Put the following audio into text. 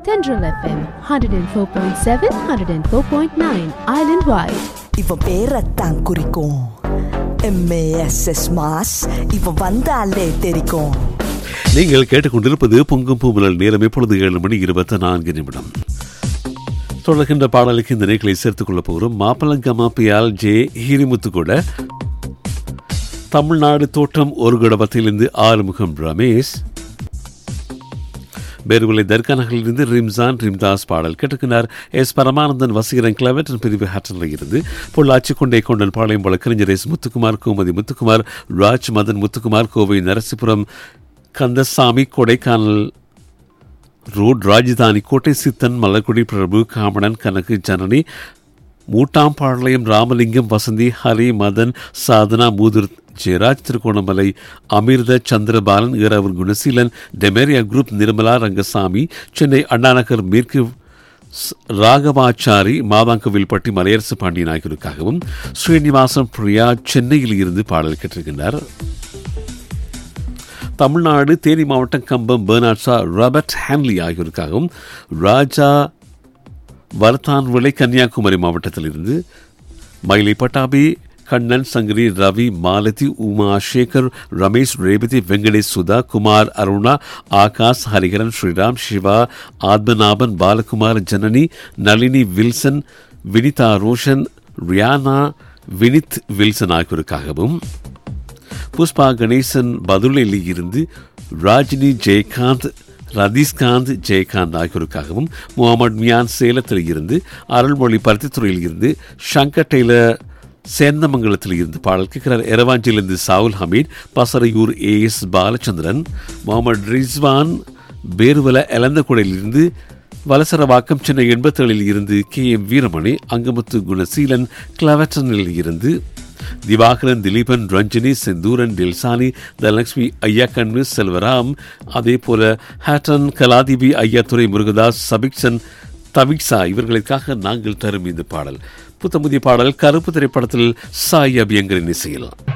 Tendril FM 104.7, 104.9, island wide. இவன் பேரத்தான் குறிக்கும் MASS mass இவன் வந்தாலே தெரிக்கும் நீங்கள் கேட்டுக்கொண்டிருப்பது பொங்கும் பூமலல் நேரம் இப்பொழுது ஏழு மணி இருபத்தி நான்கு நிமிடம் தொடர்கின்ற பாடலுக்கு இந்த நிகழ்ச்சியை சேர்த்துக் கொள்ளப் போகிறோம் மாப்பலங்கமா பியால் ஜே ஹிரிமுத்து கூட தமிழ்நாடு தோட்டம் ஒரு குடபத்திலிருந்து ஆறுமுகம் ரமேஷ் பேருவிலை தர்கா நகரிலிருந்து ரிம்சான் ரிம்தாஸ் பாடல் கேட்டுக்கினார் எஸ் பரமானந்தன் வசீகரன் கிளவெட்டன் பிரிவு ஹாட்டனில் இருந்து பொள்ளாச்சி கொண்டை கொண்டன் பாளையம் போல கலைஞர் எஸ் முத்துக்குமார் கோமதி முத்துக்குமார் ராஜ் மதன் முத்துக்குமார் கோவை நரசிபுரம் கந்தசாமி கொடைக்கானல் ரோட் ராஜதானி கோட்டை சித்தன் மலர்குடி பிரபு காமணன் கனகு ஜனனி மூட்டாம்பாளையம் ராமலிங்கம் வசந்தி ஹரி மதன் சாதனா மூதுர் ஜெயராஜ் திருகோணமலை அமிர்த சந்திரபாலன் ஈரவர் குணசீலன் டெமேரியா குரூப் நிர்மலா ரங்கசாமி சென்னை அண்ணாநகர் மேற்கு ஸ்- ராகவாச்சாரி மாதாங்கவில்பட்டி மலையரசு பாண்டியன் ஆகியோருக்காகவும் ஸ்ரீனிவாசன் பிரியா சென்னையில் இருந்து பாடல் கேட்டிருக்கின்றார் தமிழ்நாடு தேனி மாவட்டம் கம்பம் பெர்னாட்ஸா ராபர்ட் ஹேன்லி ஆகியோருக்காகவும் ராஜா வர்தான் விளை கன்னியாகுமரி மாவட்டத்திலிருந்து மயிலை பட்டாபி கண்ணன் சங்கரி ரவி மாலதி உமா சேகர் ரமேஷ் ரேவதி வெங்கடேஷ் சுதா குமார் அருணா ஆகாஷ் ஹரிகரன் ஸ்ரீராம் சிவா ஆத்மநாபன் பாலகுமார் ஜனனி நளினி வில்சன் வினிதா ரோஷன் ரியானா வினித் வில்சன் ஆகியோருக்காகவும் புஷ்பா கணேசன் பதுளையில் இருந்து ராஜினி ஜெயகாந்த் ரதீஷ்காந்த் ஜெயகாந்த் ஆகியோருக்காகவும் முகமது மியான் சேலத்தில் இருந்து அருள்மொழி பருத்தித்துறையில் இருந்து சங்கர் டெய்லர் சேந்தமங்கலத்தில் இருந்து பாடல் கேட்கிறார் எரவாஞ்சிலிருந்து சாவுல் ஹமீத் பசரையூர் ஏ எஸ் பாலச்சந்திரன் முகமது ரிஸ்வான் பேருவல எலந்தகுடையிலிருந்து வலசரவாக்கம் சென்னை எண்பத்தேழில் இருந்து கே எம் வீரமணி அங்கமுத்து குணசீலன் கிளவட்டனில் இருந்து திவாகரன் திலீபன் ரஞ்சினி செந்தூரன் தில்சானி தனலட்சுமி ஐயாக்கண்ணு செல்வராம் அதே போல ஹேட்டன் கலாதிபி ஐயாத்துறை முருகதாஸ் சபிக்சன் தவிக்ஸா இவர்களுக்காக நாங்கள் தரும் இந்த பாடல் புத்தமுதிய பாடல் கருப்பு திரைப்படத்தில் சாய் அபியங்கரின் இசையில்